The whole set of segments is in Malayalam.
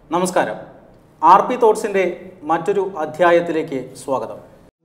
നമസ്കാരം ആർ പി തോട്ട്സിൻ്റെ മറ്റൊരു അധ്യായത്തിലേക്ക് സ്വാഗതം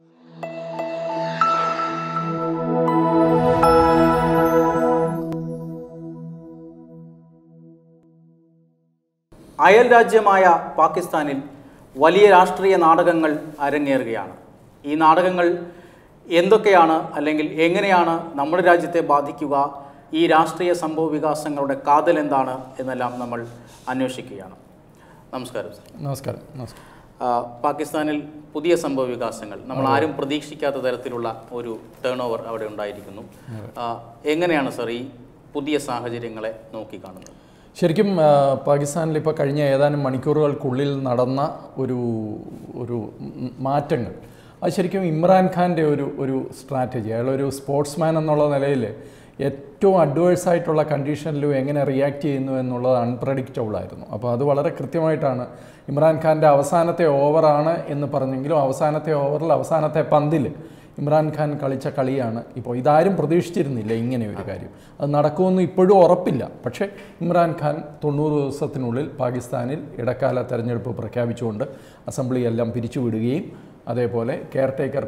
അയൽ രാജ്യമായ പാകിസ്ഥാനിൽ വലിയ രാഷ്ട്രീയ നാടകങ്ങൾ അരങ്ങേറുകയാണ് ഈ നാടകങ്ങൾ എന്തൊക്കെയാണ് അല്ലെങ്കിൽ എങ്ങനെയാണ് നമ്മുടെ രാജ്യത്തെ ബാധിക്കുക ഈ രാഷ്ട്രീയ സംഭവ വികാസങ്ങളുടെ കാതൽ എന്താണ് എന്നെല്ലാം നമ്മൾ അന്വേഷിക്കുകയാണ് നമസ്കാരം സർ നമസ്കാരം നമസ്കാരം ആ, പാകിസ്ഥാനിൽ പുതിയ സംഭവ വികാസങ്ങൾ നമ്മൾ ആരും പ്രതീക്ഷിക്കാത്ത തരത്തിലുള്ള ഒരു ടേൺ ഓവർ അവിടെ ഉണ്ടായിരിക്കുന്നു ആ, എങ്ങനെയാണ് സർ ഈ പുതിയ സാഹചര്യങ്ങളെ നോക്കിക്കാണുന്നത് ശരിക്കും ആ, പാകിസ്ഥാനിൽ ഇപ്പോൾ കഴിഞ്ഞ ഏതാനും മണിക്കൂറുകൾക്കുള്ളിൽ നടന്ന ഒരു ഒരു ഉം മാറ്റങ്ങൾ അത് ശരിക്കും ഇമ്രാൻഖാൻ്റെ ഒരു ഒരു സ്ട്രാറ്റജി അയാളൊരു സ്പോർട്സ്മാൻ എന്നുള്ള നിലയിൽ ഏറ്റവും അഡ്വേഴ്സ് ആയിട്ടുള്ള കണ്ടീഷനിലും എങ്ങനെ റിയാക്ട് ചെയ്യുന്നു എന്നുള്ളത് അൺപ്രഡിക്റ്റബിൾ ആയിരുന്നു അപ്പോൾ അത് വളരെ കൃത്യമായിട്ടാണ് ഇമ്രാൻഖാൻ്റെ അവസാനത്തെ ഓവറാണ് എന്ന് പറഞ്ഞെങ്കിലും അവസാനത്തെ ഓവറിൽ അവസാനത്തെ പന്തിൽ ഇമ്രാൻഖാൻ കളിച്ച കളിയാണ് ഇപ്പോൾ ഇതാരും പ്രതീക്ഷിച്ചിരുന്നില്ല ഇങ്ങനെ ഒരു കാര്യം അത് നടക്കുമെന്ന് ഇപ്പോഴും ഉറപ്പില്ല പക്ഷേ ഇമ്രാൻഖാൻ തൊണ്ണൂറ് ദിവസത്തിനുള്ളിൽ പാകിസ്ഥാനിൽ ഇടക്കാല തെരഞ്ഞെടുപ്പ് പ്രഖ്യാപിച്ചുകൊണ്ട് അസംബ്ലി എല്ലാം പിരിച്ചുവിടുകയും അതേപോലെ കെയർ ടേക്കർ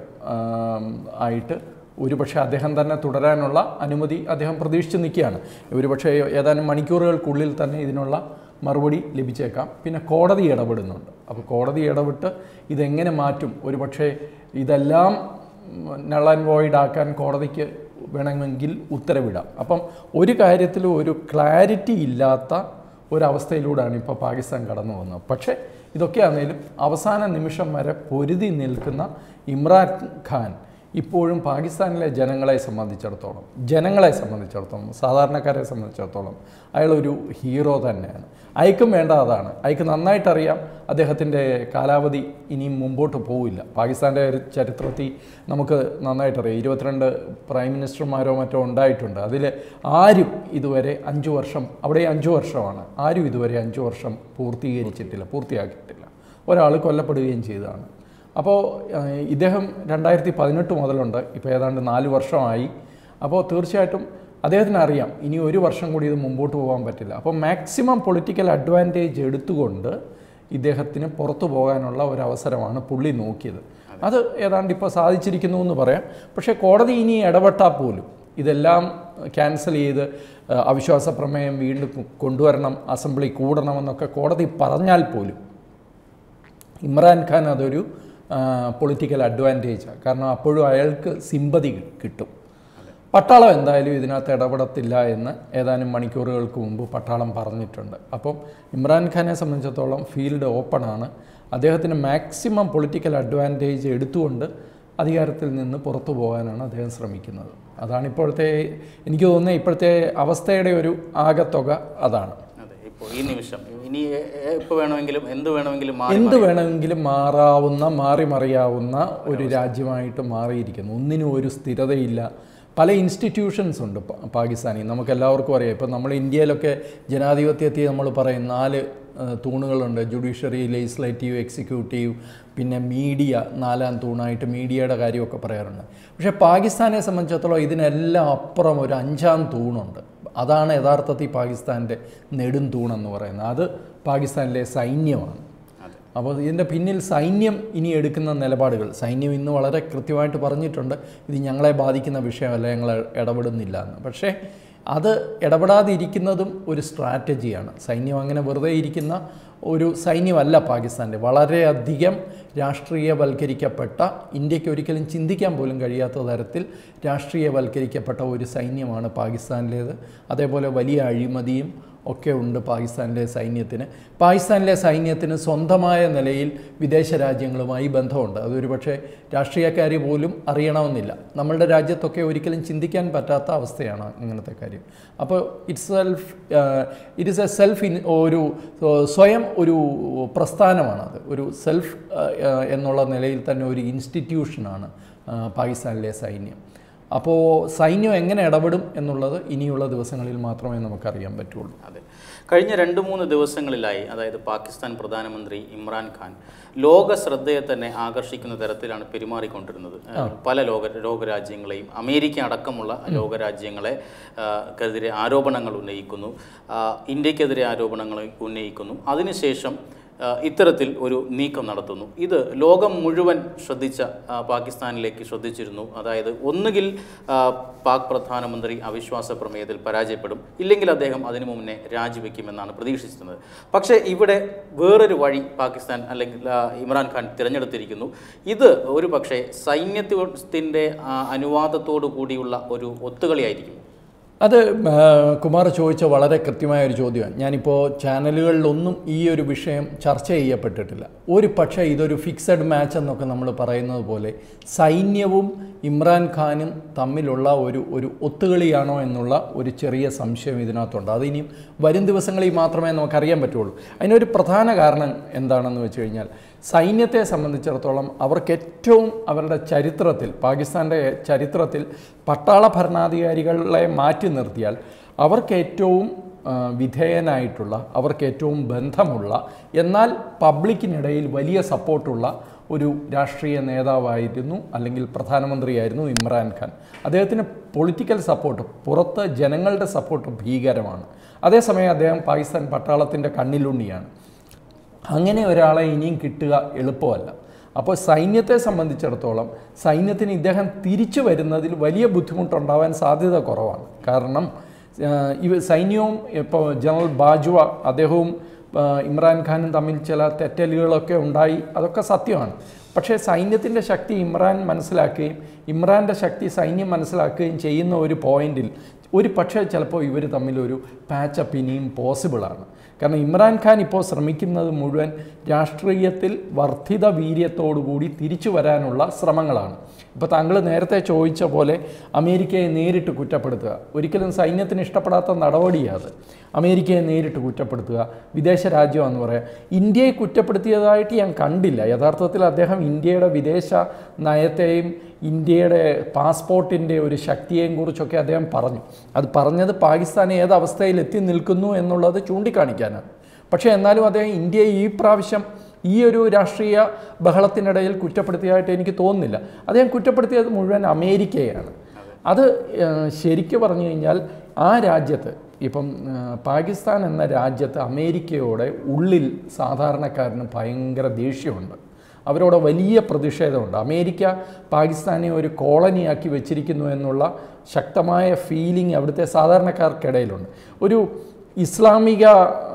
ആയിട്ട് ഒരുപക്ഷെ അദ്ദേഹം തന്നെ തുടരാനുള്ള അനുമതി അദ്ദേഹം പ്രതീക്ഷിച്ച് നിൽക്കുകയാണ് ഒരുപക്ഷെ ഏതാനും മണിക്കൂറുകൾക്കുള്ളിൽ തന്നെ ഇതിനുള്ള മറുപടി ലഭിച്ചേക്കാം പിന്നെ കോടതി ഇടപെടുന്നുണ്ട് അപ്പോൾ കോടതി ഇടപെട്ട് ഇതെങ്ങനെ മാറ്റും ഒരുപക്ഷെ ഇതെല്ലാം നൾ ആൻഡ് വോയിഡ് ആക്കാൻ കോടതിക്ക് വേണമെങ്കിൽ ഉത്തരവിടാം അപ്പം ഒരു കാര്യത്തിലും ഒരു ക്ലാരിറ്റി ഇല്ലാത്ത ഒരവസ്ഥയിലൂടെയാണ് ഇപ്പോൾ പാകിസ്ഥാൻ കടന്നു വന്നത് പക്ഷേ ഇതൊക്കെയാണെങ്കിലും അവസാന നിമിഷം വരെ പൊരുതി നിൽക്കുന്ന ഇമ്രാൻ ഖാൻ ഇപ്പോഴും പാകിസ്ഥാനിലെ ജനങ്ങളെ സംബന്ധിച്ചിടത്തോളം ജനങ്ങളെ സംബന്ധിച്ചിടത്തോളം സാധാരണക്കാരെ സംബന്ധിച്ചിടത്തോളം അയാളൊരു ഹീറോ തന്നെയാണ് അയക്കും വേണ്ട അതാണ് അയക്ക് നന്നായിട്ടറിയാം അദ്ദേഹത്തിൻ്റെ കാലാവധി ഇനിയും മുമ്പോട്ട് പോവില്ല പാകിസ്ഥാൻ്റെ ഒരു ചരിത്രത്തിൽ നമുക്ക് നന്നായിട്ടറിയാം ഇരുപത്തിരണ്ട് പ്രൈം മിനിസ്റ്റർമാരോ മറ്റോ ഉണ്ടായിട്ടുണ്ട് അതിൽ ആരും ഇതുവരെ അഞ്ച് വർഷം അവിടെ അഞ്ച് വർഷമാണ് ആരും ഇതുവരെ അഞ്ച് വർഷം പൂർത്തീകരിച്ചിട്ടില്ല പൂർത്തിയാക്കിയിട്ടില്ല ഒരാൾ കൊല്ലപ്പെടുകയും ചെയ്തതാണ് അപ്പോൾ ഏഹ്, ഇദ്ദേഹം രണ്ടായിരത്തി പതിനെട്ട് മുതലുണ്ട് ഇപ്പോൾ ഏതാണ്ട് നാല് വർഷമായി അപ്പോൾ തീർച്ചയായിട്ടും അദ്ദേഹത്തിന് അറിയാം ഇനി ഒരു വർഷം കൂടി ഇത് മുമ്പോട്ട് പോകാൻ പറ്റില്ല അപ്പോൾ മാക്സിമം പൊളിറ്റിക്കൽ അഡ്വാൻറ്റേജ് എടുത്തുകൊണ്ട് ഇദ്ദേഹത്തിന് പുറത്തു പോകാനുള്ള ഒരു അവസരമാണ് പുള്ളി നോക്കിയത് അത് ഏതാണ്ട് ഇപ്പോൾ സാധിച്ചിരിക്കുന്നു എന്ന് പറയാം പക്ഷേ കോടതി ഇനി ഇടപെട്ടാൽ പോലും ഇതെല്ലാം ക്യാൻസൽ ചെയ്ത് ഏഹ്, അവിശ്വാസ പ്രമേയം വീണ്ടും കൊ- കൊണ്ടുവരണം അസംബ്ലി കൂടണമെന്നൊക്കെ കോടതി പറഞ്ഞാൽ പോലും ഇമ്രാൻഖാൻ അതൊരു പൊളിറ്റിക്കൽ അഡ്വാൻറ്റേജാണ് കാരണം അപ്പോഴും അയാൾക്ക് സിമ്പതി കിട്ടും പട്ടാളം എന്തായാലും ഇതിനകത്ത് ഇടപെടത്തില്ല എന്ന് ഏതാനും മണിക്കൂറുകൾക്ക് മുമ്പ് പട്ടാളം പറഞ്ഞിട്ടുണ്ട് അപ്പം ഇമ്രാൻഖാനെ സംബന്ധിച്ചിടത്തോളം ഫീൽഡ് ഓപ്പണാണ് അദ്ദേഹത്തിന് മാക്സിമം പൊളിറ്റിക്കൽ അഡ്വാൻറ്റേജ് എടുത്തുകൊണ്ട് അധികാരത്തിൽ നിന്ന് പുറത്തു പോകാനാണ് അദ്ദേഹം ശ്രമിക്കുന്നത് അതാണ് ഇപ്പോഴത്തെ എനിക്ക് തോന്നുന്നത് ഇപ്പോഴത്തെ അവസ്ഥയുടെ ഒരു ആകത്തുക അതാണ് അതെ ഇപ്പോൾ ഈ നിമിഷം ഇനി ഇപ്പോൾ വേണമെങ്കിലും എന്ത് വേണമെങ്കിലും മാറി എന്ത് വേണമെങ്കിലും മാറാവുന്ന മാറി മറിയാവുന്ന ഒരു രാജ്യമായിട്ട് മാറിയിരിക്കുന്നു ഒന്നിനും ഒരു സ്ഥിരതയില്ല പല ഇൻസ്റ്റിറ്റ്യൂഷൻസ് ഉണ്ട് പ- പാകിസ്ഥാനിൽ നമുക്ക് എല്ലാവർക്കും അറിയാം ഇപ്പം നമ്മൾ ഇന്ത്യയിലൊക്കെ ജനാധിപത്യത്തിൽ നമ്മൾ പറയും നാല് ഏഹ്, തൂണുകളുണ്ട് ജുഡീഷ്യറി ലെജിസ്ലേറ്റീവ് എക്സിക്യൂട്ടീവ് പിന്നെ മീഡിയ നാലാം തൂണായിട്ട് മീഡിയയുടെ കാര്യമൊക്കെ പറയാറുണ്ട് പക്ഷേ പാകിസ്ഥാനെ സംബന്ധിച്ചിടത്തോളം ഇതിനെല്ലാം അപ്പുറം ഒരു അഞ്ചാം തൂണുണ്ട് അതാണ് യഥാർത്ഥത്തിൽ പാകിസ്ഥാൻ്റെ നെടും തൂണെന്ന് പറയുന്നത് അത് പാകിസ്ഥാനിലെ സൈന്യമാണ് അതെ അപ്പോൾ ഇതിൻ്റെ പിന്നിൽ സൈന്യം ഇനി എടുക്കുന്ന നിലപാടുകൾ സൈന്യം ഇന്ന് വളരെ കൃത്യമായിട്ട് പറഞ്ഞിട്ടുണ്ട് ഇത് ഞങ്ങളെ ബാധിക്കുന്ന വിഷയമല്ല ഞങ്ങൾ ഇടപെടുന്നില്ല എന്ന് പക്ഷേ അത് ഇടപെടാതിരിക്കുന്നതും ഒരു സ്ട്രാറ്റജിയാണ് സൈന്യം അങ്ങനെ വെറുതെ ഇരിക്കുന്ന ഒരു സൈന്യമല്ല പാകിസ്ഥാൻ്റെ വളരെയധികം രാഷ്ട്രീയവൽക്കരിക്കപ്പെട്ട ഇന്ത്യക്ക് ഒരിക്കലും ചിന്തിക്കാൻ പോലും കഴിയാത്ത തരത്തിൽ രാഷ്ട്രീയവൽക്കരിക്കപ്പെട്ട ഒരു സൈന്യമാണ് പാകിസ്ഥാനിലേത് അതേപോലെ വലിയ അഴിമതിയും ഒക്കെ ഉണ്ട് പാകിസ്ഥാനിലെ സൈന്യത്തിന് പാകിസ്ഥാനിലെ സൈന്യത്തിന് സ്വന്തമായ നിലയിൽ വിദേശ രാജ്യങ്ങളുമായി ബന്ധമുണ്ട് അതൊരു പക്ഷേ രാഷ്ട്രീയക്കാർ പോലും അറിയണമെന്നില്ല നമ്മളുടെ രാജ്യത്തൊക്കെ ഒരിക്കലും ചിന്തിക്കാൻ പറ്റാത്ത അവസ്ഥയാണ് ഇങ്ങനത്തെ കാര്യം അപ്പോൾ it's self it is a self in ഒരു ഏഹ്, സ്വയം ഒരു പ്രസ്ഥാനമാണത് ഒരു സെൽഫ് എന്നുള്ള നിലയിൽ തന്നെ ഒരു ഇൻസ്റ്റിറ്റ്യൂഷനാണ് ഏഹ്, പാകിസ്ഥാനിലെ സൈന്യം അപ്പോൾ സൈന്യം എങ്ങനെ ഇടപെടും എന്നുള്ളത് ഇനിയുള്ള ദിവസങ്ങളിൽ മാത്രമേ നമുക്കറിയാൻ പറ്റുള്ളൂ അതെ കഴിഞ്ഞ രണ്ട് മൂന്ന് ദിവസങ്ങളിലായി അതായത് പാകിസ്ഥാൻ പ്രധാനമന്ത്രി ഇമ്രാൻഖാൻ ലോക ശ്രദ്ധയെ തന്നെ ആകർഷിക്കുന്ന തരത്തിലാണ് പെരുമാറിക്കൊണ്ടിരുന്നത് ഏഹ് പല ലോക ലോകരാജ്യങ്ങളെയും അമേരിക്ക അടക്കമുള്ള ലോകരാജ്യങ്ങളെ ആഹ് ക്കെതിരെ ആരോപണങ്ങൾ ഉന്നയിക്കുന്നു ആഹ് ഇന്ത്യക്കെതിരെ ആരോപണങ്ങൾ ഉന്നയിക്കുന്നു അതിനുശേഷം ആ, ഇത്തരത്തിൽ ഒരു നീക്കം നടത്തുന്നു ഇത് ലോകം മുഴുവൻ ശ്രദ്ധിച്ച ആ, പാകിസ്ഥാനിലേക്ക് ശ്രദ്ധിച്ചിരുന്നു അതായത് ഒന്നുകിൽ ആ, പാക് പ്രധാനമന്ത്രി അവിശ്വാസ പ്രമേയത്തിൽ പരാജയപ്പെടും ഇല്ലെങ്കിൽ അദ്ദേഹം അതിനു മുന്നേ രാജിവെക്കുമെന്നാണ് പ്രതീക്ഷിച്ചിരുന്നത് പക്ഷേ ഇവിടെ വേറൊരു വഴി പാകിസ്ഥാൻ അല്ലെങ്കിൽ ആ, ഇമ്രാൻഖാൻ തിരഞ്ഞെടുത്തിരിക്കുന്നു ഇത് ഒരു പക്ഷേ സൈന്യത്തിൻ്റെ അനുവാദത്തോടു കൂടിയുള്ള ഒരു ഒത്തുകളിയായിരിക്കും അത് ആ, കുമാർ ചോദിച്ച വളരെ കൃത്യമായ ഒരു ചോദ്യമാണ് ഞാനിപ്പോൾ ചാനലുകളിലൊന്നും ഈ ഒരു വിഷയം ചർച്ച ചെയ്യപ്പെട്ടിട്ടില്ല ഒരു പക്ഷേ ഇതൊരു ഫിക്സഡ് മാച്ച് എന്നൊക്കെ നമ്മൾ പറയുന്നത് പോലെ സൈന്യവും ഇമ്രാൻഖാനും തമ്മിലുള്ള ഒരു ഒരു ഒത്തുകളിയാണോ എന്നുള്ള ഒരു ചെറിയ സംശയം ഇതിനകത്തുണ്ട് അതിനിയും വരും ദിവസങ്ങളിൽ മാത്രമേ നമുക്കറിയാൻ പറ്റുള്ളൂ അതിനൊരു പ്രധാന കാരണം എന്താണെന്ന് വെച്ച് കഴിഞ്ഞാൽ സൈന്യത്തെ സംബന്ധിച്ചിടത്തോളം അവർക്ക് ഏറ്റവും അവരുടെ ചരിത്രത്തിൽ പാകിസ്ഥാൻ്റെ ചരിത്രത്തിൽ പട്ടാള ഭരണാധികാരികളെ മാറ്റി നിർത്തിയാൽ അവർക്ക് ഏറ്റവും ആ, വിധേയനായിട്ടുള്ള അവർക്ക് ഏറ്റവും ബന്ധമുള്ള എന്നാൽ പബ്ലിക്കിനിടയിൽ വലിയ സപ്പോർട്ടുള്ള ഒരു രാഷ്ട്രീയ നേതാവായിരുന്നു അല്ലെങ്കിൽ പ്രധാനമന്ത്രിയായിരുന്നു ഇമ്രാൻഖാൻ അദ്ദേഹത്തിന് പൊളിറ്റിക്കൽ സപ്പോർട്ട് പുറത്ത് ജനങ്ങളുടെ സപ്പോർട്ട് ഭീകരമാണ് അതേസമയം അദ്ദേഹം പാകിസ്ഥാൻ പട്ടാളത്തിൻ്റെ കണ്ണിലുണ്ണിയാണ് അങ്ങനെ ഒരാളെ ഇനിയും കിട്ടുക എളുപ്പമല്ല അപ്പോൾ സൈന്യത്തെ സംബന്ധിച്ചിടത്തോളം സൈന്യത്തിന് ഇദ്ദേഹം തിരിച്ചു വരുന്നതിൽ വലിയ ബുദ്ധിമുട്ടുണ്ടാവാൻ സാധ്യത കുറവാണ് കാരണം ആ, ഇവ സൈന്യവും ഇപ്പോൾ ജനറൽ ബാജ്വ അദ്ദേഹവും ആ, ഇമ്രാൻഖാനും തമ്മിൽ ചില തെറ്റലുകളൊക്കെ ഉണ്ടായി അതൊക്കെ സത്യമാണ് പക്ഷേ സൈന്യത്തിൻ്റെ ശക്തി ഇമ്രാൻ മനസ്സിലാക്കുകയും ഇമ്രാൻ്റെ ശക്തി സൈന്യം മനസ്സിലാക്കുകയും ചെയ്യുന്ന ഒരു പോയിന്റിൽ ഒരു പക്ഷേ ചിലപ്പോൾ ഇവർ തമ്മിലൊരു പാച്ചപ്പ് ഇനിയും പോസിബിളാണ് കാരണം ഇമ്രാൻഖാൻ ഇപ്പോൾ ശ്രമിക്കുന്നത് മുഴുവൻ രാഷ്ട്രീയത്തിൽ വർദ്ധിത വീര്യത്തോടുകൂടി തിരിച്ചു വരാനുള്ള ശ്രമങ്ങളാണ് ഇപ്പോൾ താങ്കൾ നേരത്തെ ചോദിച്ച പോലെ അമേരിക്കയെ നേരിട്ട് കുറ്റപ്പെടുത്തുക ഒരിക്കലും സൈന്യത്തിന് ഇഷ്ടപ്പെടാത്ത നടപടിയാണ് അത് അമേരിക്കയെ നേരിട്ട് കുറ്റപ്പെടുത്തുക വിദേശ രാജ്യമെന്ന് പറയാം ഇന്ത്യയെ കുറ്റപ്പെടുത്തിയതായിട്ട് ഞാൻ കണ്ടില്ല യഥാർത്ഥത്തിൽ അദ്ദേഹം ഇന്ത്യയുടെ വിദേശ നയത്തെയും ഇന്ത്യയുടെ പാസ്പോർട്ടിൻ്റെ ഒരു ശക്തിയെയും കുറിച്ചൊക്കെ അദ്ദേഹം പറഞ്ഞു അത് പറഞ്ഞത് പാകിസ്ഥാൻ ഏത് അവസ്ഥയിൽ എത്തി നിൽക്കുന്നു എന്നുള്ളത് ചൂണ്ടിക്കാണിക്കാനാണ് പക്ഷേ എന്നാലും അദ്ദേഹം ഇന്ത്യയെ ഈ പ്രാവശ്യം ഈ ഒരു രാഷ്ട്രീയ ബഹളത്തിനിടയിൽ കുറ്റപ്പെടുത്തിയതായിട്ട് എനിക്ക് തോന്നുന്നില്ല അദ്ദേഹം കുറ്റപ്പെടുത്തിയത് മുഴുവൻ അമേരിക്കയാണ് അത് ഏഹ്, ശരിക്ക് പറഞ്ഞു കഴിഞ്ഞാൽ ആ രാജ്യത്ത് ഇപ്പം ഏഹ്, പാകിസ്ഥാൻ എന്ന രാജ്യത്ത് അമേരിക്കയോടെ ഉള്ളിൽ സാധാരണക്കാരന് ഭയങ്കര ദേഷ്യമുണ്ട് അവരോട് വലിയ പ്രതിഷേധമുണ്ട് അമേരിക്ക പാകിസ്ഥാനെ ഒരു കോളനിയാക്കി വെച്ചിരിക്കുന്നു എന്നുള്ള ശക്തമായ ഫീലിംഗ് അവിടുത്തെ സാധാരണക്കാർക്കിടയിലുണ്ട് ഒരു ഇസ്ലാമിക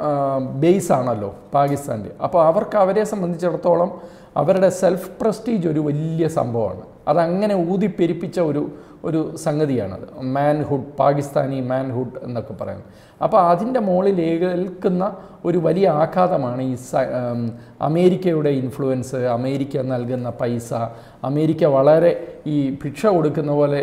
ബേസ് ആണല്ലോ പാകിസ്ഥാൻ്റെ അപ്പോൾ അവർക്ക് അവരെ സംബന്ധിച്ചിടത്തോളം അവരുടെ സെൽഫ് പ്രസ്റ്റീജ് ഒരു വലിയ സംഭവമാണ് അതങ്ങനെ ഊതിപ്പെരിപ്പിച്ച ഒരു ഒരു സംഗതിയാണത് മാൻഹുഡ് പാകിസ്ഥാനി മാൻഹുഡ് എന്നൊക്കെ പറയുന്നത് അപ്പോൾ അതിൻ്റെ മുകളിൽ ഏൽക്കുന്ന ഒരു വലിയ ആഘാതമാണ് ഈ സ ഉം, അമേരിക്കയുടെ ഇൻഫ്ലുവൻസ് അമേരിക്ക നൽകുന്ന പൈസ അമേരിക്ക വളരെ ഈ ഭിക്ഷ കൊടുക്കുന്ന പോലെ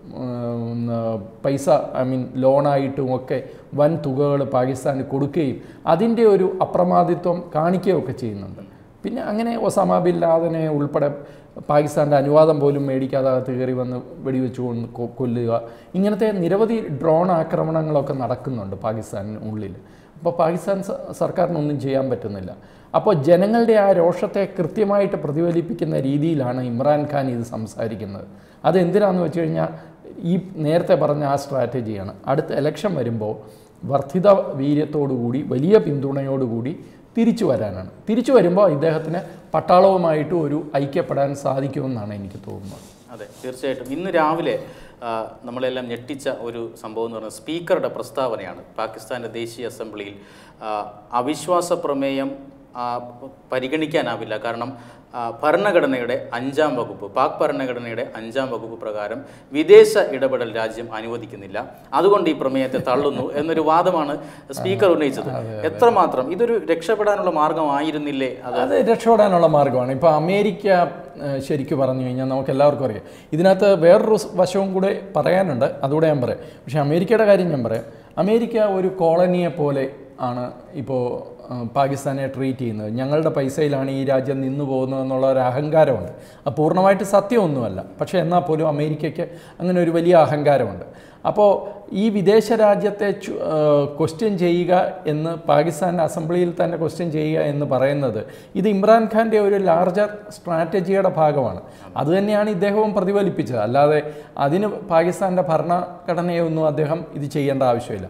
ഉം, പൈസ ഐ മീൻ ലോണായിട്ടും ഒക്കെ വൻ തുകകൾ പാകിസ്ഥാന് കൊടുക്കുകയും അതിൻ്റെ ഒരു അപ്രമാദിത്വം കാണിക്കുകയൊക്കെ ചെയ്യുന്നുണ്ട് പിന്നെ അങ്ങനെ ഒസാമ ബിൻ ലാദനെ ഉൾപ്പെടെ പാകിസ്ഥാൻ്റെ അനുവാദം പോലും മേടിക്കാതെ അകത്ത് കയറി വന്ന് വെടിവെച്ച് കൊണ്ട് കൊ- കൊല്ലുക ഇങ്ങനത്തെ നിരവധി ഡ്രോൺ ആക്രമണങ്ങളൊക്കെ നടക്കുന്നുണ്ട് പാകിസ്ഥാനിന് ഉള്ളിൽ അപ്പോൾ പാകിസ്ഥാൻ സ- സർക്കാരിനൊന്നും ചെയ്യാൻ പറ്റുന്നില്ല അപ്പോൾ ജനങ്ങളുടെ ആ രോഷത്തെ കൃത്യമായിട്ട് പ്രതിഫലിപ്പിക്കുന്ന രീതിയിലാണ് ഇമ്രാൻഖാൻ ഇത് സംസാരിക്കുന്നത് അതെന്തിനാന്ന് വെച്ച് കഴിഞ്ഞാൽ ഈ നേരത്തെ പറഞ്ഞ ആ സ്ട്രാറ്റജിയാണ് അടുത്ത ഇലക്ഷൻ വരുമ്പോൾ വർദ്ധിത വീര്യത്തോടുകൂടി വലിയ പിന്തുണയോടുകൂടി തിരിച്ചു വരാനാണ് തിരിച്ചു വരുമ്പോൾ ഇദ്ദേഹത്തിന് പട്ടാളവുമായിട്ട് ഒരു ഐക്യപ്പെടാൻ സാധിക്കുമെന്നാണ് എനിക്ക് തോന്നുന്നത് അതെ തീർച്ചയായിട്ടും ഇന്ന് രാവിലെ ആ, നമ്മളെല്ലാം ഞെട്ടിച്ച ഒരു സംഭവം എന്ന് പറയുന്നത് സ്പീക്കറുടെ പ്രസ്താവനയാണ് പാകിസ്ഥാൻ്റെ ദേശീയ അസംബ്ലിയിൽ ആ, അവിശ്വാസ പ്രമേയം ആ, പരിഗണിക്കാനാവില്ല കാരണം ആ, ഭരണഘടനയുടെ അഞ്ചാം വകുപ്പ് പാക് ഭരണഘടനയുടെ അഞ്ചാം വകുപ്പ് പ്രകാരം വിദേശ ഇടപെടൽ രാജ്യം അനുവദിക്കുന്നില്ല അതുകൊണ്ട് ഈ പ്രമേയത്തെ തള്ളുന്നു എന്നൊരു വാദമാണ് സ്പീക്കർ ഉന്നയിച്ചത് എത്രമാത്രം ഇതൊരു രക്ഷപ്പെടാനുള്ള മാർഗമായിരുന്നില്ലേ അത് അത് രക്ഷപ്പെടാനുള്ള മാർഗ്ഗമാണ് ഇപ്പോൾ അമേരിക്ക ഏഹ്, ശരിക്ക് പറഞ്ഞു കഴിഞ്ഞാൽ നമുക്ക് എല്ലാവർക്കും അറിയാം ഇതിനകത്ത് വേറൊരു സ് വശവും കൂടെ പറയാനുണ്ട് അതുകൂടെ ഞാൻ പറയാം പക്ഷേ അമേരിക്കയുടെ കാര്യം ഞാൻ പറയാം അമേരിക്ക ഒരു കോളനിയെ പോലെ ആണ് ഇപ്പോൾ പാകിസ്ഥാനെ ട്രീറ്റ് ചെയ്യുന്നത് ഞങ്ങളുടെ പൈസയിലാണ് ഈ രാജ്യം നിന്നു പോകുന്നത് എന്നുള്ള ഒരു അഹങ്കാരമുണ്ട് അത് പൂർണ്ണമായിട്ട് സത്യമൊന്നുമല്ല പക്ഷേ എന്നാൽ പോലും അമേരിക്കയ്ക്ക് അങ്ങനെ ഒരു വലിയ അഹങ്കാരമുണ്ട് അപ്പോൾ ഈ വിദേശ രാജ്യത്തെ ക്വസ്റ്റ്യൻ ചെയ്യുക എന്ന് പാകിസ്ഥാൻ അസംബ്ലിയിൽ തന്നെ ക്വസ്റ്റ്യൻ ചെയ്യുക എന്ന് പറയുന്നത് ഇത് ഇമ്രാൻഖാൻ്റെ ഒരു ലാർജർ സ്ട്രാറ്റജിയുടെ ഭാഗമാണ് അതുതന്നെയാണ് ഇദ്ദേഹവും പ്രതിഫലിപ്പിച്ചത് അല്ലാതെ അതിന് പാകിസ്ഥാൻ്റെ ഭരണഘടനയൊന്നും അദ്ദേഹം ഇത് ചെയ്യേണ്ട ആവശ്യമില്ല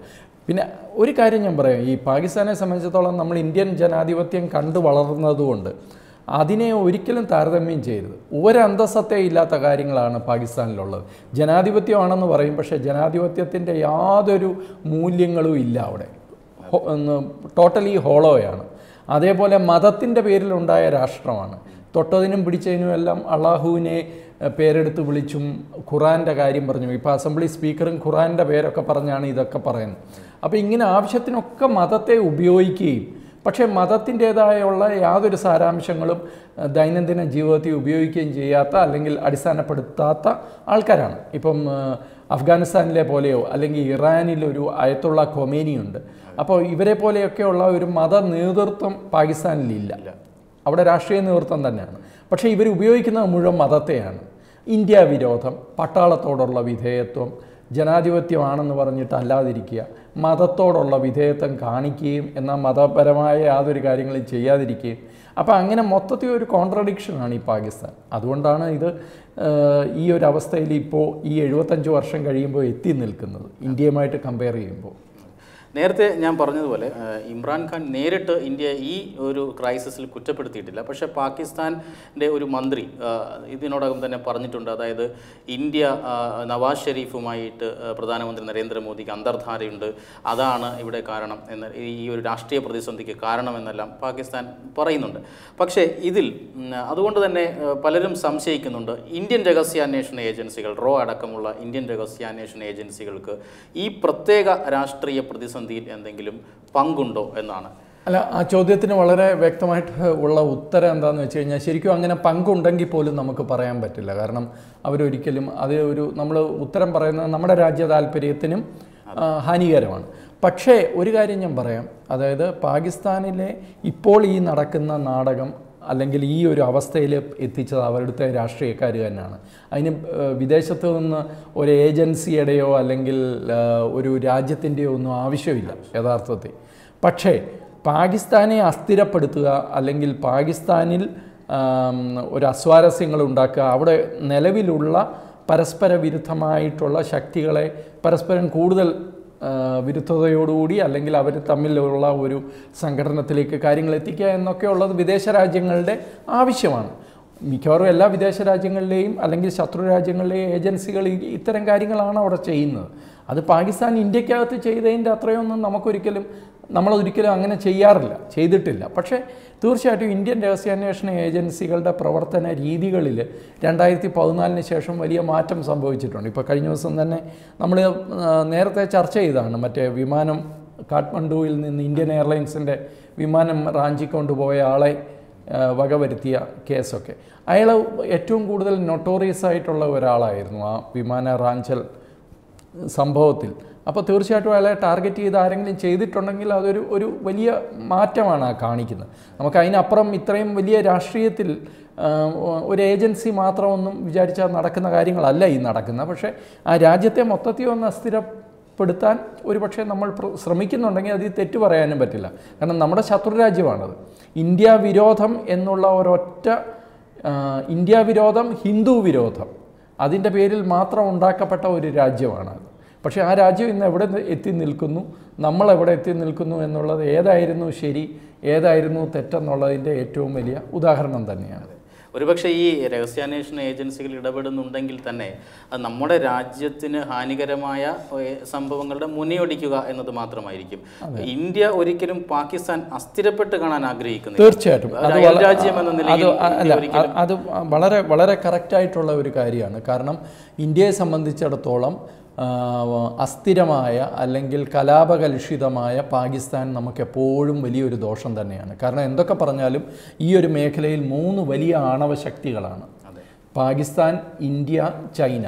പിന്നെ ഒരു കാര്യം ഞാൻ പറയാം ഈ പാകിസ്ഥാനെ സംബന്ധിച്ചിടത്തോളം നമ്മൾ ഇന്ത്യൻ ജനാധിപത്യം കണ്ടു വളർന്നതുകൊണ്ട് അതിനെ ഒരിക്കലും താരതമ്യം ചെയ്യരുത് ഒരന്തസത്തേ ഇല്ലാത്ത കാര്യങ്ങളാണ് പാകിസ്ഥാനിലുള്ളത് ജനാധിപത്യമാണെന്ന് പറയും പക്ഷേ ജനാധിപത്യത്തിൻ്റെ യാതൊരു മൂല്യങ്ങളും ഇല്ല അവിടെ ടോട്ടലി ഹോളോയാണ് അതേപോലെ മതത്തിൻ്റെ പേരിലുണ്ടായ രാഷ്ട്രമാണ് തൊട്ടതിനും പിടിച്ചതിനും എല്ലാം അള്ളാഹുവിനെ എഹ്, പേരെടുത്ത് വിളിച്ചും ഖുറാൻ്റെ കാര്യം പറഞ്ഞു ഇപ്പോൾ അസംബ്ലി സ്പീക്കറും ഖുറാൻ്റെ പേരൊക്കെ പറഞ്ഞാണ് ഇതൊക്കെ പറയുന്നത് അപ്പോൾ ഇങ്ങനെ ആവശ്യത്തിനൊക്കെ മതത്തെ ഉപയോഗിക്കുകയും പക്ഷേ മതത്തിൻ്റേതായുള്ള യാതൊരു സാരാംശങ്ങളും എഹ്, ദൈനംദിന ജീവിതത്തിൽ ഉപയോഗിക്കുകയും ചെയ്യാത്ത അല്ലെങ്കിൽ അടിസ്ഥാനപ്പെടുത്താത്ത ആൾക്കാരാണ് ഇപ്പം ഏഹ്, അഫ്ഗാനിസ്ഥാനിലെ പോലെയോ അല്ലെങ്കിൽ ഇറാനിലൊരു അയത്തുള്ള ഖൊമേനിയുണ്ട് അപ്പോൾ ഇവരെ പോലെയൊക്കെയുള്ള ഒരു മത നേതൃത്വം പാകിസ്ഥാനിലില്ല അവിടെ രാഷ്ട്രീയ നേതൃത്വം തന്നെയാണ് പക്ഷേ ഇവർ ഉപയോഗിക്കുന്നത് മുഴുവൻ മതത്തെയാണ് ഇന്ത്യ വിരോധം പട്ടാളത്തോടുള്ള വിധേയത്വം ജനാധിപത്യമാണെന്ന് പറഞ്ഞിട്ട് അല്ലാതിരിക്കുക മതത്തോടുള്ള വിധേയത്വം കാണിക്കുകയും എന്നാൽ മതപരമായ യാതൊരു കാര്യങ്ങളും ചെയ്യാതിരിക്കുകയും അപ്പോൾ അങ്ങനെ മൊത്തത്തിൽ ഒരു കോൺട്രഡിക്ഷനാണ് ഈ പാകിസ്ഥാൻ അതുകൊണ്ടാണ് ഇത് ഏഹ്, ഈ ഒരു അവസ്ഥയിൽ ഇപ്പോൾ ഈ എഴുപത്തഞ്ച് വർഷം കഴിയുമ്പോൾ എത്തി നിൽക്കുന്നത് ഇന്ത്യയുമായിട്ട് കമ്പയർ ചെയ്യുമ്പോൾ നേരത്തെ ഞാൻ പറഞ്ഞതുപോലെ ഏഹ്, ഇമ്രാൻഖാൻ നേരിട്ട് ഇന്ത്യ ഈ ഒരു ക്രൈസിസിൽ കുറ്റപ്പെടുത്തിയിട്ടില്ല പക്ഷേ പാകിസ്ഥാൻ്റെ ഒരു മന്ത്രി ഏഹ്, ഇതിനോടകം തന്നെ പറഞ്ഞിട്ടുണ്ട് അതായത് ഇന്ത്യ ഏഹ്, നവാസ് ഷെരീഫുമായിട്ട് ഏഹ്, പ്രധാനമന്ത്രി നരേന്ദ്രമോദിക്ക് അന്തർധാരയുണ്ട് അതാണ് ഇവിടെ കാരണം എന്ന് ഈ ഒരു രാഷ്ട്രീയ പ്രതിസന്ധിക്ക് കാരണമെന്നെല്ലാം പാകിസ്ഥാൻ പറയുന്നുണ്ട് പക്ഷേ ഇതിൽ ഉം, അതുകൊണ്ട് തന്നെ ഏഹ്, പലരും സംശയിക്കുന്നുണ്ട് ഇന്ത്യൻ രഹസ്യാന്വേഷണ ഏജൻസികൾ റോ അടക്കമുള്ള ഇന്ത്യൻ രഹസ്യാന്വേഷണ ഏജൻസികൾക്ക് ഈ പ്രത്യേക രാഷ്ട്രീയ പ്രതിസന്ധിയിൽ എന്തെങ്കിലും പങ്കുണ്ടോ എന്നാണ് അല്ല ആ ചോദ്യത്തിന് വളരെ വ്യക്തമായിട്ട് ഉള്ള ഉത്തരം എന്താണെന്ന് വെച്ച് കഴിഞ്ഞാൽ ശരിക്കും അങ്ങനെ പങ്കുണ്ടെങ്കിൽ പോലും നമുക്ക് പറയാൻ പറ്റില്ല കാരണം അവരൊരിക്കലും അത് ഒരു നമ്മൾ ഉത്തരം പറയുന്നത് നമ്മുടെ രാജ്യ താല്പര്യത്തിനും ആ, ഹാനികരമാണ് പക്ഷേ ഒരു കാര്യം ഞാൻ പറയാം അതായത് പാകിസ്ഥാനിലെ ഇപ്പോൾ ഈ നടക്കുന്ന നാടകം അല്ലെങ്കിൽ ഈ ഒരു അവസ്ഥയിൽ എത്തിച്ചത് അവരുടെ രാഷ്ട്രീയക്കാർ തന്നെയാണ് അതിന് ഏഹ്, വിദേശത്ത് നിന്ന് ഒരു ഏജൻസിയുടെയോ അല്ലെങ്കിൽ ഏഹ്, ഒരു രാജ്യത്തിൻ്റെയോ ഒന്നും ആവശ്യമില്ല യഥാർത്ഥത്തിൽ പക്ഷേ പാകിസ്ഥാനെ അസ്ഥിരപ്പെടുത്തുക അല്ലെങ്കിൽ പാകിസ്ഥാനിൽ ആം, ഒരു അസ്വാരസ്യങ്ങൾ ഉണ്ടാക്കുക അവിടെ നിലവിലുള്ള പരസ്പര വിരുദ്ധമായിട്ടുള്ള ശക്തികളെ പരസ്പരം കൂടുതൽ ആ, വിരുദ്ധതയോടുകൂടി അല്ലെങ്കിൽ അവർ തമ്മിലുള്ള ഒരു സംഘടനത്തിലേക്ക് കാര്യങ്ങൾ എത്തിക്കുക എന്നൊക്കെ ഉള്ളത് വിദേശ രാജ്യങ്ങളുടെ ആവശ്യമാണ് മിക്കവാറും എല്ലാ വിദേശ രാജ്യങ്ങളിലെയും അല്ലെങ്കിൽ ശത്രു രാജ്യങ്ങളിലെയും ഏജൻസികൾ ഈ- ഇത്തരം കാര്യങ്ങളാണ് അവിടെ ചെയ്യുന്നത് അത് പാകിസ്ഥാൻ ഇന്ത്യക്കകത്ത് ചെയ്തതിൻ്റെ അത്രയൊന്നും നമുക്കൊരിക്കലും നമ്മളൊരിക്കലും അങ്ങനെ ചെയ്യാറില്ല ചെയ്തിട്ടില്ല പക്ഷേ തീർച്ചയായിട്ടും ഇന്ത്യൻ രഹസ്യാന്വേഷണ ഏജൻസികളുടെ പ്രവർത്തന രീതികളിൽ രണ്ടായിരത്തി പതിനാലിന് ശേഷം വലിയ മാറ്റം സംഭവിച്ചിട്ടുണ്ട് ഇപ്പോൾ കഴിഞ്ഞ ദിവസം തന്നെ നമ്മൾ ആ, നേരത്തെ ചർച്ച ചെയ്തതാണ് മറ്റേ വിമാനം കാഠ്മണ്ഡുവിൽ നിന്ന് ഇന്ത്യൻ എയർലൈൻസിൻ്റെ വിമാനം റാഞ്ചിക്കൊണ്ടുപോയ ആളെ ആ, വകവരുത്തിയ കേസൊക്കെ അയാൾ ഏറ്റവും കൂടുതൽ നൊട്ടോറിയസ് ആയിട്ടുള്ള ഒരാളായിരുന്നു ആ വിമാന റാഞ്ചൽ സംഭവത്തിൽ അപ്പോൾ തീർച്ചയായിട്ടും അയാളെ ടാർഗറ്റ് ചെയ്ത് ആരെങ്കിലും ചെയ്തിട്ടുണ്ടെങ്കിൽ അതൊരു ഒരു വലിയ മാറ്റമാണ് ആ കാണിക്കുന്നത് നമുക്ക് അതിനപ്പുറം ഇത്രയും വലിയ രാഷ്ട്രീയത്തിൽ ആ, ഒരു ഏജൻസി മാത്രമൊന്നും വിചാരിച്ചാൽ നടക്കുന്ന കാര്യങ്ങളല്ല ഈ നടക്കുന്നത് പക്ഷേ ആ രാജ്യത്തെ മൊത്തത്തിൽ ഒന്ന് അസ്ഥിരപ്പെടുത്താൻ ഒരു പക്ഷേ നമ്മൾ പ്ര- ശ്രമിക്കുന്നുണ്ടെങ്കിൽ അതിൽ തെറ്റ് പറയാനും പറ്റില്ല കാരണം നമ്മുടെ ശത്രുരാജ്യമാണത് ഇന്ത്യ വിരോധം എന്നുള്ള ഒരൊറ്റ ആ, ഇന്ത്യ വിരോധം ഹിന്ദു വിരോധം അതിൻ്റെ പേരിൽ മാത്രം ഉണ്ടാക്കപ്പെട്ട ഒരു രാജ്യമാണത് പക്ഷേ ആ രാജ്യം ഇന്ന് എവിടെ നി- എത്തി നിൽക്കുന്നു നമ്മൾ എവിടെ എത്തി നിൽക്കുന്നു എന്നുള്ളത് ഏതായിരുന്നു ശരി ഏതായിരുന്നു തെറ്റെന്നുള്ളതിൻ്റെ ഏറ്റവും വലിയ ഉദാഹരണം തന്നെയാണ് ഒരുപക്ഷെ ഈ രഹസ്യാന്വേഷണ ഏജൻസികൾ ഇടപെടുന്നുണ്ടെങ്കിൽ തന്നെ അത് നമ്മുടെ രാജ്യത്തിന് ഹാനികരമായ ഏഹ്, സംഭവങ്ങളുടെ മുനയൊടിക്കുക എന്നത് മാത്രമായിരിക്കും ഇന്ത്യ ഒരിക്കലും പാകിസ്ഥാൻ അസ്ഥിരപ്പെട്ട് കാണാൻ ആഗ്രഹിക്കുന്നില്ല തീർച്ചയായിട്ടും ഒരു അത് അയൽ വള- രാജ്യം എന്ന അത് നിലയിൽ അ- അല്ല ഇന്ത്യ ഒരിക്കലും അ- അത് വളരെ വളരെ കറക്റ്റായിട്ടുള്ള ഒരു കാര്യമാണ് കാരണം ഇന്ത്യയെ സംബന്ധിച്ചിടത്തോളം ആ, അസ്ഥിരമായ അല്ലെങ്കിൽ കലാപകലുഷിതമായ പാകിസ്ഥാൻ നമുക്കെപ്പോഴും വലിയൊരു ദോഷം തന്നെയാണ് കാരണം എന്തൊക്കെ പറഞ്ഞാലും ഈ ഒരു മേഖലയിൽ മൂന്ന് വലിയ ആണവ ശക്തികളാണ് പാകിസ്ഥാൻ ഇന്ത്യ ചൈന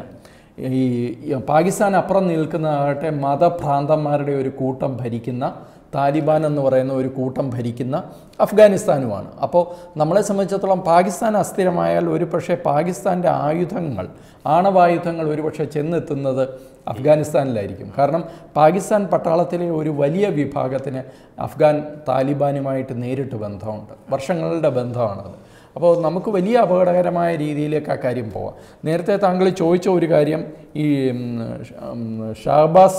ഈ ഈ പാകിസ്ഥാൻ അപ്പുറം നിൽക്കുന്നതാകട്ടെ മതഭ്രാന്തന്മാരുടെ ഒരു കൂട്ടം ഭരിക്കുന്ന താലിബാൻ എന്ന് പറയുന്ന ഒരു കൂട്ടം ഭരിക്കുന്ന അഫ്ഗാനിസ്ഥാനുമാണ് അപ്പോൾ നമ്മളെ സംബന്ധിച്ചിടത്തോളം പാകിസ്ഥാൻ അസ്ഥിരമായാൽ ഒരു പക്ഷേ പാകിസ്ഥാൻ്റെ ആയുധങ്ങൾ ആണവായുധങ്ങൾ ഒരുപക്ഷെ ചെന്നെത്തുന്നത് അഫ്ഗാനിസ്ഥാനിലായിരിക്കും കാരണം പാകിസ്ഥാൻ പട്ടാളത്തിലെ ഒരു വലിയ വിഭാഗത്തിന് അഫ്ഗാൻ താലിബാനുമായിട്ട് നേരിട്ട് ബന്ധമുണ്ട് വർഷങ്ങളുടെ ബന്ധമാണത് അപ്പോൾ നമുക്ക് വലിയ അപകടകരമായ രീതിയിലേക്ക് ആ കാര്യം പോവാം നേരത്തെ താങ്കൾ ചോദിച്ച ഒരു കാര്യം ഈ ഉം, ഷ- ഉം, ഷഹബാസ്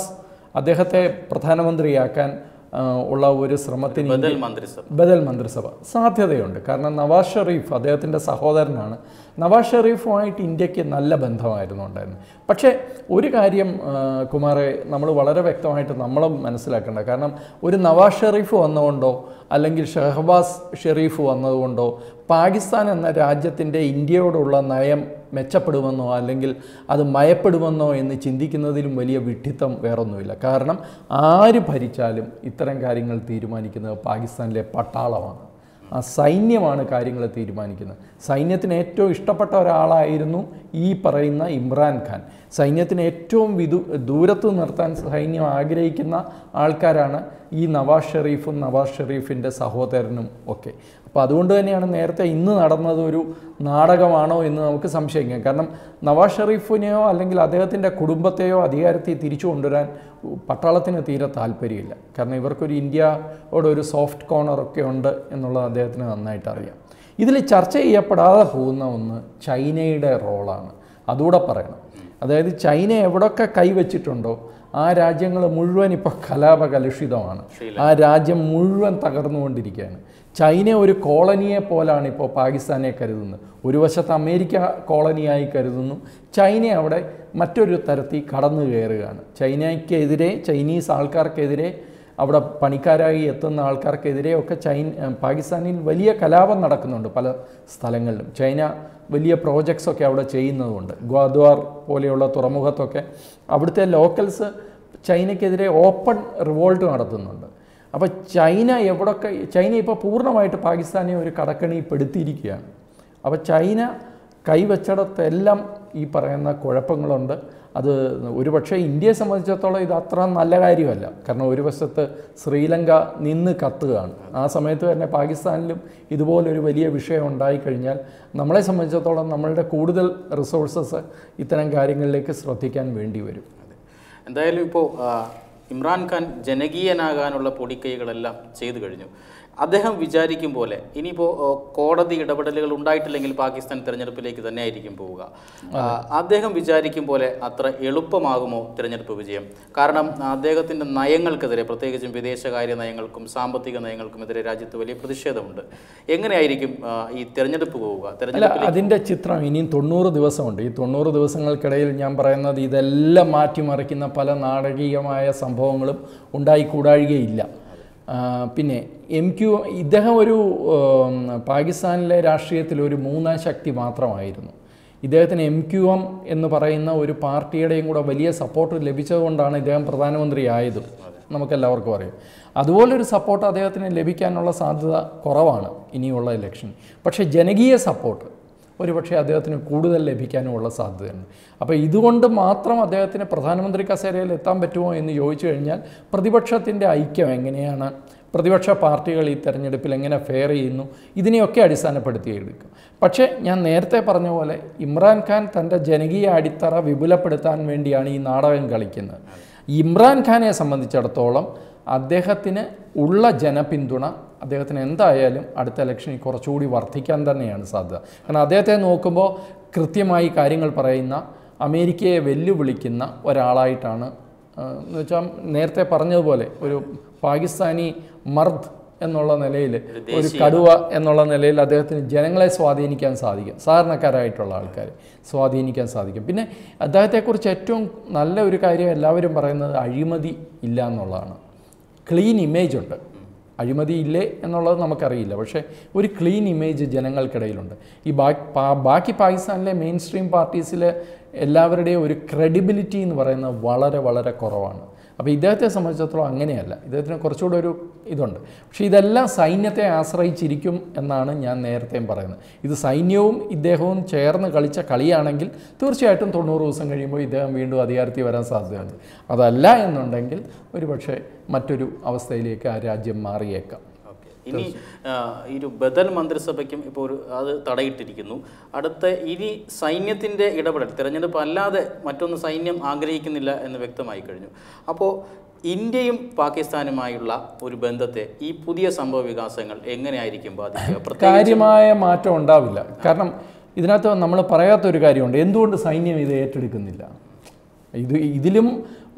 അദ്ദേഹത്തെ പ്രധാനമന്ത്രിയാക്കാൻ ആ, ഉള്ള ഒരു ശ്രമത്തിന് ബദൽ മന്ത്രിസഭ ബദൽ മന്ത്രിസഭ സാധ്യതയുണ്ട് കാരണം നവാസ് ഷെറീഫ് അദ്ദേഹത്തിൻ്റെ സഹോദരനാണ് നവാസ് ഷെറീഫുമായിട്ട് ഇന്ത്യക്ക് നല്ല ബന്ധമായിരുന്നു ഉണ്ടായിരുന്നത് പക്ഷേ ഒരു കാര്യം ആ, കുമാറെ നമ്മൾ വളരെ വ്യക്തമായിട്ട് നമ്മളും മനസ്സിലാക്കേണ്ട കാരണം ഒരു നവാസ് ഷെറീഫ് വന്നതുകൊണ്ടോ അല്ലെങ്കിൽ ഷഹബാസ് ഷെറീഫ് വന്നതുകൊണ്ടോ പാകിസ്ഥാൻ എന്ന രാജ്യത്തിൻ്റെ ഇന്ത്യയോടുള്ള നയം മെച്ചപ്പെടുമെന്നോ അല്ലെങ്കിൽ അത് മയപ്പെടുമെന്നോ എന്ന് ചിന്തിക്കുന്നതിലും വലിയ വിഡ്ഢിത്തം വേറൊന്നുമില്ല കാരണം ആര് ഭരിച്ചാലും ഇത്തരം കാര്യങ്ങൾ തീരുമാനിക്കുന്നത് പാകിസ്ഥാനിലെ പട്ടാളമാണ് ആ സൈന്യമാണ് കാര്യങ്ങൾ തീരുമാനിക്കുന്നത് സൈന്യത്തിന് ഏറ്റവും ഇഷ്ടപ്പെട്ട ഒരാളായിരുന്നു ഈ പറയുന്ന ഇമ്രാൻഖാൻ സൈന്യത്തിന് ഏറ്റവും വിദു ദൂരത്ത് നിർത്താൻ സൈന്യം ആഗ്രഹിക്കുന്ന ആൾക്കാരാണ് ഈ നവാസ് ഷെറീഫും നവാസ് ഷെറീഫിൻ്റെ സഹോദരനും ഒക്കെ അപ്പോൾ അതുകൊണ്ട് തന്നെയാണ് നേരത്തെ ഇന്ന് നടന്നത് ഒരു നാടകമാണോ എന്ന് നമുക്ക് സംശയിക്കാം കാരണം നവാസ് ഷെറീഫിനെയോ അല്ലെങ്കിൽ അദ്ദേഹത്തിൻ്റെ കുടുംബത്തെയോ അധികാരത്തിൽ തിരിച്ചു കൊണ്ടുവരാൻ പട്ടാളത്തിന് തീരെ താല്പര്യമില്ല കാരണം ഇവർക്കൊരു ഇന്ത്യയോട് ഒരു സോഫ്റ്റ് കോർണറൊക്കെ ഉണ്ട് എന്നുള്ളത് അദ്ദേഹത്തിന് നന്നായിട്ട് അറിയാം ഇതിൽ ചർച്ച ചെയ്യപ്പെടാതെ പോകുന്ന ഒന്ന് ചൈനയുടെ റോളാണ് അതുകൂടെ പറയണം അതായത് ചൈന എവിടെയൊക്കെ കൈവച്ചിട്ടുണ്ടോ ആ രാജ്യങ്ങൾ മുഴുവൻ ഇപ്പോൾ കലാപകലുഷിതമാണ് ആ രാജ്യം മുഴുവൻ തകർന്നുകൊണ്ടിരിക്കുകയാണ് ചൈന ഒരു കോളനിയെ പോലാണ് ഇപ്പോൾ പാകിസ്ഥാനെ കരുതുന്നത് ഒരു വശത്ത് അമേരിക്ക കോളനിയായി കരുതുന്നു ചൈന അവിടെ മറ്റൊരു തരത്തിൽ കടന്നു കയറുകയാണ് ചൈനയ്ക്കെതിരെ ചൈനീസ് ആൾക്കാർക്കെതിരെ അവിടെ പണിക്കാരായി എത്തുന്ന ആൾക്കാർക്കെതിരെ ഒക്കെ ചൈന പാകിസ്ഥാനിൽ വലിയ കലാപം നടക്കുന്നുണ്ട് പല സ്ഥലങ്ങളിലും ചൈന വലിയ പ്രോജക്ട്സ് ഒക്കെ അവിടെ ചെയ്യുന്നതുകൊണ്ട് ഗ്വാദ്വാർ പോലെയുള്ള തുറമുഖത്തൊക്കെ അവിടുത്തെ ലോക്കൽസ് ചൈനയ്ക്കെതിരെ ഓപ്പൺ റിവോൾട്ട് നടത്തുന്നുണ്ട് അപ്പോൾ ചൈന എവിടൊക്കെ ചൈന ഇപ്പോൾ പൂർണ്ണമായിട്ട് പാകിസ്ഥാനെ ഒരു കടക്കണി പെടുത്തിയിരിക്കുകയാണ് അപ്പോൾ ചൈന കൈവച്ചിടത്തെല്ലാം ഈ പറയുന്ന കുഴപ്പങ്ങളുണ്ട് അത് ഒരുപക്ഷെ ഇന്ത്യയെ സംബന്ധിച്ചിടത്തോളം ഇത് അത്ര നല്ല കാര്യമല്ല കാരണം ഒരു വശത്ത് ശ്രീലങ്ക നിന്ന് കത്തുകയാണ് ആ സമയത്ത് തന്നെ പാകിസ്ഥാനിലും ഇതുപോലൊരു വലിയ വിഷയം ഉണ്ടായിക്കഴിഞ്ഞാൽ നമ്മളെ സംബന്ധിച്ചിടത്തോളം നമ്മളുടെ കൂടുതൽ റിസോഴ്സസ് ഇത്തരം കാര്യങ്ങളിലേക്ക് ശ്രദ്ധിക്കാൻ വേണ്ടി വരും എന്തായാലും ഇപ്പോൾ ഇമ്രാൻഖാൻ ജനകീയനാകാനുള്ള പൊടിക്കൈകളെല്ലാം ചെയ്തു കഴിഞ്ഞു അദ്ദേഹം വിചാരിക്കും പോലെ ഇനിയിപ്പോൾ കോടതി ഇടപെടലുകൾ ഉണ്ടായിട്ടില്ലെങ്കിൽ പാകിസ്ഥാൻ തിരഞ്ഞെടുപ്പിലേക്ക് തന്നെ ആയിരിക്കും പോവുക ആ, അദ്ദേഹം വിചാരിക്കും പോലെ അത്ര എളുപ്പമാകുമോ തിരഞ്ഞെടുപ്പ് വിജയം കാരണം അദ്ദേഹത്തിൻ്റെ നയങ്ങൾക്കെതിരെ പ്രത്യേകിച്ചും വിദേശകാര്യ നയങ്ങൾക്കും സാമ്പത്തിക നയങ്ങൾക്കുമെതിരെ രാജ്യത്ത് വലിയ പ്രതിഷേധമുണ്ട് എങ്ങനെയായിരിക്കും ആ, ഈ തിരഞ്ഞെടുപ്പ് പോവുക അല്ല തിരഞ്ഞെടുപ്പിൽ അതിൻ്റെ ചിത്രം ഇനിയും തൊണ്ണൂറ് ദിവസമുണ്ട് ഈ തൊണ്ണൂറ് ദിവസങ്ങൾക്കിടയിൽ ഞാൻ പറയുന്നത് ഇതെല്ലാം മാറ്റിമറിക്കുന്ന പല നാടകീയമായ സംഭവങ്ങളും ഉണ്ടായിക്കൂടാഴുകയില്ല ആ, പിന്നെ എം ക്യു ഇദ്ദേഹം ഒരു ഉം, പാകിസ്ഥാനിലെ രാഷ്ട്രീയത്തിൽ ഒരു മൂന്നാം ശക്തി മാത്രമായിരുന്നു ഇദ്ദേഹത്തിന് എം ക്യു എം എന്ന് പറയുന്ന ഒരു പാർട്ടിയുടെയും കൂടെ വലിയ സപ്പോർട്ട് ലഭിച്ചതുകൊണ്ടാണ് ഇദ്ദേഹം പ്രധാനമന്ത്രി ആയതും നമുക്കെല്ലാവർക്കും അറിയാം അതുപോലൊരു സപ്പോർട്ട് അദ്ദേഹത്തിന് ലഭിക്കാനുള്ള സാധ്യത കുറവാണ് ഇനിയുള്ള ഇലക്ഷൻ പക്ഷേ ജനകീയ സപ്പോർട്ട് ഒരുപക്ഷെ അദ്ദേഹത്തിന് കൂടുതൽ ലഭിക്കാനുമുള്ള സാധ്യതയുണ്ട് അപ്പോൾ ഇതുകൊണ്ട് മാത്രം അദ്ദേഹത്തിന് പ്രധാനമന്ത്രി കസേരയിൽ എത്താൻ പറ്റുമോ എന്ന് ചോദിച്ചു കഴിഞ്ഞാൽ പ്രതിപക്ഷത്തിൻ്റെ ഐക്യം എങ്ങനെയാണ് പ്രതിപക്ഷ പാർട്ടികൾ ഈ തെരഞ്ഞെടുപ്പിൽ എങ്ങനെ ഫെയർ ചെയ്യുന്നു ഇതിനെയൊക്കെ അടിസ്ഥാനപ്പെടുത്തി എടുക്കും പക്ഷേ ഞാൻ നേരത്തെ പറഞ്ഞ പോലെ ഇമ്രാൻഖാൻ തൻ്റെ ജനകീയ അടിത്തറ വിപുലപ്പെടുത്താൻ വേണ്ടിയാണ് ഈ നാടകം കളിക്കുന്നത് ഇമ്രാൻഖാനെ സംബന്ധിച്ചിടത്തോളം അദ്ദേഹത്തിന് ഉള്ള ജനപിന്തുണ അദ്ദേഹത്തിന് എന്തായാലും അടുത്ത ഇലക്ഷനിൽ കുറച്ചുകൂടി വർദ്ധിക്കാൻ തന്നെയാണ് സാധ്യത കാരണം അദ്ദേഹത്തെ നോക്കുമ്പോൾ കൃത്യമായി കാര്യങ്ങൾ പറയുന്ന അമേരിക്കയെ വെല്ലുവിളിക്കുന്ന ഒരാളായിട്ടാണ് ആ, എന്ന് വെച്ചാൽ നേരത്തെ പറഞ്ഞതുപോലെ ഒരു പാകിസ്ഥാനി മർദ് എന്നുള്ള നിലയിൽ ഒരു കടുവ എന്നുള്ള നിലയിൽ അദ്ദേഹത്തിന് ജനങ്ങളെ സ്വാധീനിക്കാൻ സാധിക്കും സാധാരണക്കാരായിട്ടുള്ള ആൾക്കാരെ സ്വാധീനിക്കാൻ സാധിക്കും പിന്നെ അദ്ദേഹത്തെക്കുറിച്ച് ഏറ്റവും നല്ല ഒരു കാര്യം എല്ലാവരും പറയുന്നത് അഴിമതി ഇല്ല എന്നുള്ളതാണ് ക്ലീൻ ഇമേജ് ഉണ്ട് അഴിമതി ഇല്ലേ എന്നുള്ളത് നമുക്കറിയില്ല പക്ഷേ ഒരു ക്ലീൻ ഇമേജ് ജനങ്ങൾക്കിടയിലുണ്ട് ഈ ബാക്കി പാ- ബാക്കി പാകിസ്ഥാനിലെ മെയിൻ സ്ട്രീം പാർട്ടീസിലെ എല്ലാവരുടെയും ഒരു ക്രെഡിബിലിറ്റി എന്ന് പറയുന്നത് വളരെ വളരെ കുറവാണ് അപ്പോൾ ഇദ്ദേഹത്തെ സംബന്ധിച്ചിടത്തോളം അങ്ങനെയല്ല ഇദ്ദേഹത്തിന് കുറച്ചുകൂടെ ഒരു ഇതുണ്ട് പക്ഷേ ഇതെല്ലാം സൈന്യത്തെ ആശ്രയിച്ചിരിക്കും എന്നാണ് ഞാൻ നേരത്തെയും പറയുന്നത് ഇത് സൈന്യവും ഇദ്ദേഹവും ചേർന്ന് കളിച്ച കളിയാണെങ്കിൽ തീർച്ചയായിട്ടും തൊണ്ണൂറ് ദിവസം കഴിയുമ്പോൾ ഇദ്ദേഹം വീണ്ടും അധികാരത്തിൽ വരാൻ സാധ്യതയുണ്ട് അതല്ല എന്നുണ്ടെങ്കിൽ ഒരുപക്ഷെ മറ്റൊരു അവസ്ഥയിലേക്ക് ആ രാജ്യം മാറിയേക്കാം ഓക്കെ ഇനി ആ, ഈ ഒരു ബദൽ മന്ത്രിസഭയ്ക്കും ഇപ്പോൾ ഒരു അത് തടയിട്ടിരിക്കുന്നു അടുത്ത ഇനി സൈന്യത്തിൻ്റെ ഇടപെടൽ തിരഞ്ഞെടുപ്പ് അല്ലാതെ മറ്റൊന്ന് സൈന്യം ആഗ്രഹിക്കുന്നില്ല എന്ന് വ്യക്തമായി കഴിഞ്ഞു അപ്പോൾ ഇന്ത്യയും പാകിസ്ഥാനുമായുള്ള ഒരു ബന്ധത്തെ ഈ പുതിയ സംഭവ വികാസങ്ങൾ എങ്ങനെയായിരിക്കും ബാധിക്കുക പ്രത്യേക കാര്യമായ മാറ്റം ഉണ്ടാവില്ല കാരണം ഇതിനകത്ത് നമ്മൾ പറയാത്തൊരു കാര്യമുണ്ട് എന്തുകൊണ്ട് സൈന്യം ഇത് ഏറ്റെടുക്കുന്നില്ല ഇത് ഇതിലും